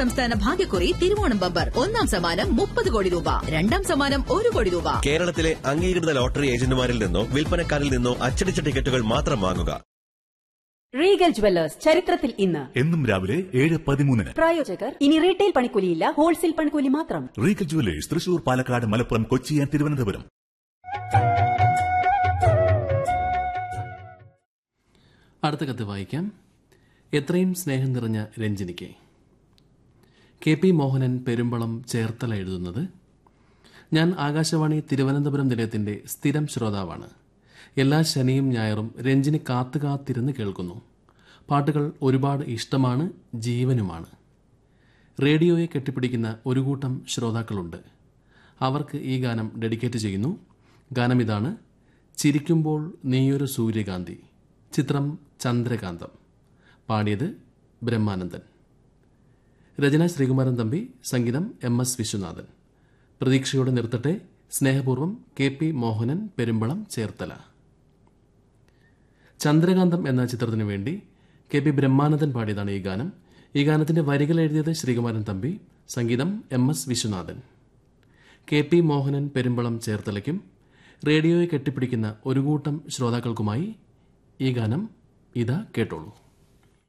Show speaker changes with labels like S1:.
S1: സംസ്ഥാന ഭാഗ്യക്കുറി തിരുവോണം ബമ്പർ ഒന്നാം സമ്മാനം മുപ്പത് കോടി രൂപ രണ്ടാം സമ്മാനം ഒരു കോടി രൂപ
S2: കേരളത്തിലെ അംഗീകൃത ലോട്ടറി ഏജന്റുമാരിൽ നിന്നോ വിൽപ്പനക്കാരിൽ നിന്നോ അച്ചടിച്ച ടിക്കറ്റുകൾ മാത്രം വാങ്ങുക
S3: റീഗൽ ജുവല്ലേഴ്സ് ചരിത്രത്തിൽ ഇന്ന്
S4: എന്നും രാവിലെ ഏഴ് പതിമൂന്നിന്
S3: പ്രായോജകർ ഇനി റീറ്റെയിൽ പണിക്കൂലിയില്ല ഹോൾസെയിൽ പണിക്കൂലി മാത്രം
S4: Regal jewellers Thrissur Palakkad Malappuram Kochi and Thiruvananthapuram
S5: അടുത്ത കത്ത് വായിക്കാം എത്രയും സ്നേഹം നിറഞ്ഞ രഞ്ജിനിക്ക് കെ പി മോഹനൻ പെരുമ്പളം ചേർത്തല എഴുതുന്നത് ഞാൻ ആകാശവാണി തിരുവനന്തപുരം നിലയത്തിന്റെ സ്ഥിരം ശ്രോതാവാണ് എല്ലാ ശനിയും ഞായറും രഞ്ജിനി കാത്തു കാത്തിരുന്ന് കേൾക്കുന്നു പാട്ടുകൾ ഒരുപാട് ഇഷ്ടമാണ് ജീവനുമാണ് റേഡിയോയെ കെട്ടിപ്പിടിക്കുന്ന ഒരു കൂട്ടം ശ്രോതാക്കളുണ്ട് അവർക്ക് ഈ ഗാനം ഡെഡിക്കേറ്റ് ചെയ്യുന്നു ഗാനം ഇതാണ് ചിരിക്കുമ്പോൾ നീയൊരു സൂര്യകാന്തി ചിത്രം ചന്ദ്രകാന്തം പാടിയത് ബ്രഹ്മാനന്ദൻ രചന ശ്രീകുമാരൻ തമ്പി സംഗീതം എം എസ് വിശ്വനാഥൻ പ്രതീക്ഷയോടെ നിർത്തട്ടെ സ്നേഹപൂർവ്വം കെ പി മോഹനൻ പെരുമ്പളം ചേർത്തല ചന്ദ്രകാന്തം എന്ന ചിത്രത്തിനു വേണ്ടി കെ പി ബ്രഹ്മാനന്ദൻ പാടിയതാണ് ഈ ഗാനം ഈ ഗാനത്തിന്റെ വരികൾ എഴുതിയത് ശ്രീകുമാരൻ തമ്പി സംഗീതം M S Viswanathan K P Mohanan Perumbalam ചേർത്തലയ്ക്കും റേഡിയോയെ കെട്ടിപ്പിടിക്കുന്ന ഒരു കൂട്ടം ശ്രോതാക്കൾക്കുമായി ഈ ഗാനം ഇതാ കേട്ടോളൂ